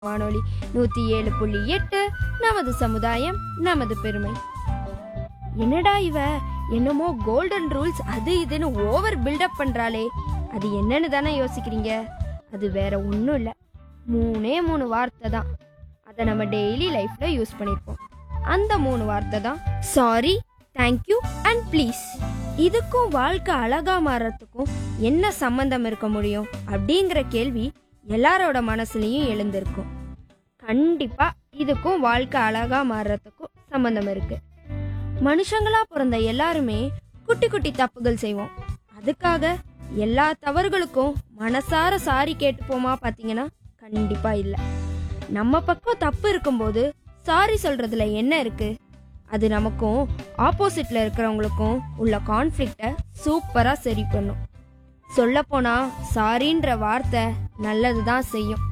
வானொலி நூத்தி ஏழு புள்ளி எட்டு நமது சமுதாயம் நமது பெருமை என்னடா இவ என்னமோ கோல்டன் ரூல்ஸ் அது இதுன்னு ஓவர் பில்டப் பண்றாளே அது என்னன்னு தானே யோசிக்கிறீங்க அது வேற ஒன்றும் இல்லை மூணே மூணு வார்த்தை தான் அதை நம்ம டெய்லி லைஃப்ல யூஸ் பண்ணியிருப்போம் அந்த மூணு வார்த்தை தான் சாரி தேங்க்யூ அண்ட் ப்ளீஸ் இதுக்கும் வாழ்க்கை அழகா மாறத்துக்கும் என்ன சம்பந்தம் இருக்க முடியும் அப்படிங்கிற கேள்வி எல்லாரோட மனசுலயும் எழுந்திருக்கும் கண்டிப்பா இதுக்கும் வாழ்க்கை அழகா மாறுறதுக்கும் சம்பந்தம் இருக்கு மனுஷங்களா பிறந்த எல்லாருமே குட்டி குட்டி தப்புகள் செய்வோம் அதுக்காக எல்லா தவறுகளுக்கும் மனசார சாரி கேட்டுப்போமா பாத்தீங்கன்னா கண்டிப்பா இல்ல நம்ம பக்கம் தப்பு இருக்கும்போது சாரி சொல்றதுல என்ன இருக்கு அது நமக்கும் ஆப்போசிட்ல இருக்கிறவங்களுக்கும் உள்ள கான்ஃப்ளிக்டை சூப்பரா சரி பண்ணும் சொல்லப்போனா சாரின்ற வார்த்தை நல்லது தான் செய்யும்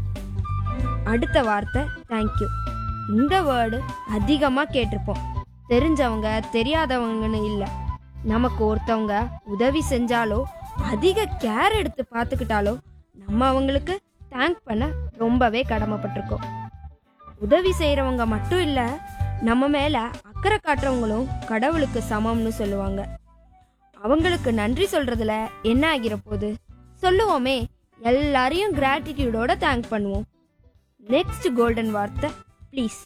அடுத்த வார்த்தை தேங்க்யூ இந்த வேர்டு அதிகமாக கேட்டிருப்போம் தெரிஞ்சவங்க தெரியாதவங்கன்னு இல்லை நமக்கு ஒருத்தவங்க உதவி செஞ்சாலோ அதிக கேர் எடுத்து பார்த்துக்கிட்டாலோ நம்ம அவங்களுக்கு தேங்க் பண்ண ரொம்பவே கடமைப்பட்டிருக்கோம் உதவி செய்கிறவங்க மட்டும் இல்லை நம்ம மேலே அக்கறை காட்டுறவங்களும் கடவுளுக்கு சமம்னு சொல்லுவாங்க அவங்களுக்கு நன்றி சொல்றதுல என்ன ஆகிற போகுது சொல்லுவோமே எல்லாரையும் கிராட்டிடியூடோட தேங்க் பண்ணுவோம் நெக்ஸ்ட் கோல்டன் வார்த்தை ப்ளீஸ்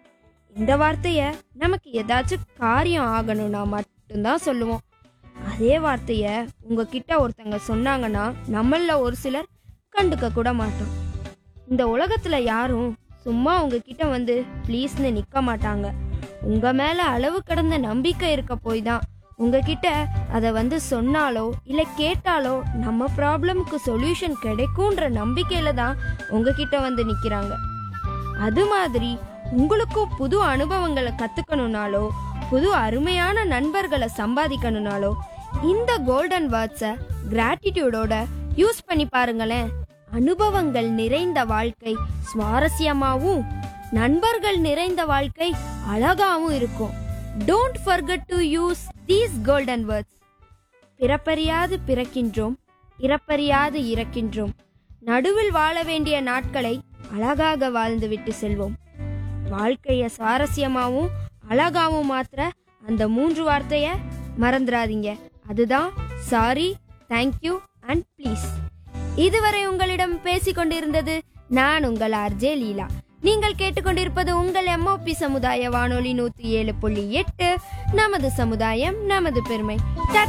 இந்த வார்த்தைய நமக்கு ஏதாச்சும் காரியம் ஆகணும்னா மட்டும்தான் சொல்லுவோம் அதே வார்த்தைய உங்ககிட்ட ஒருத்தங்க சொன்னாங்கன்னா நம்மள ஒரு சிலர் கண்டுக்க கூட மாட்டோம் இந்த உலகத்துல யாரும் சும்மா உங்ககிட்ட வந்து ப்ளீஸ்னு நிக்க மாட்டாங்க உங்க மேல அளவு கடந்த நம்பிக்கை இருக்க போய் தான் உங்ககிட்ட அதை வந்து சொன்னாலோ இல்லை கேட்டாலோ நம்ம ப்ராப்ளமுக்கு சொல்யூஷன் கிடைக்கும்ன்ற நம்பிக்கையில தான் உங்ககிட்ட வந்து நிக்கிறாங்க அது மாதிரி உங்களுக்கும் புது அனுபவங்களை கத்துக்கணும்னாலோ புது அருமையான நண்பர்களை சம்பாதிக்கணும்னாலோ இந்த கோல்டன் வேர்ட்ஸை கிராட்டிடியூடோட யூஸ் பண்ணி பாருங்களேன் அனுபவங்கள் நிறைந்த வாழ்க்கை சுவாரஸ்யமாவும் நண்பர்கள் நிறைந்த வாழ்க்கை அழகாவும் இருக்கும் don't forget to use these golden words பிறப்பறியாது பிறக்கின்றோம் இறப்பறியாது இறக்கின்றோம் நடுவில் வாழ வேண்டிய நாட்களை அழகாக வாழ்ந்துவிட்டு செல்வோம் வாழ்க்கைய சுவாரஸ்யமாவும் அழகாவும் மாத்திர அந்த மூன்று வார்த்தைய மறந்துடாதீங்க அதுதான் சாரி தேங்க்யூ அண்ட் ப்ளீஸ் இதுவரை உங்களிடம் பேசிக் கொண்டிருந்தது நான் உங்கள் ஆர்ஜே லீலா நீங்கள் கேட்டுக்கொண்டிருப்பது உங்கள் எம்ஓபி சமுதாய வானொலி நூத்தி ஏழு புள்ளி எட்டு நமது சமுதாயம் நமது பெருமை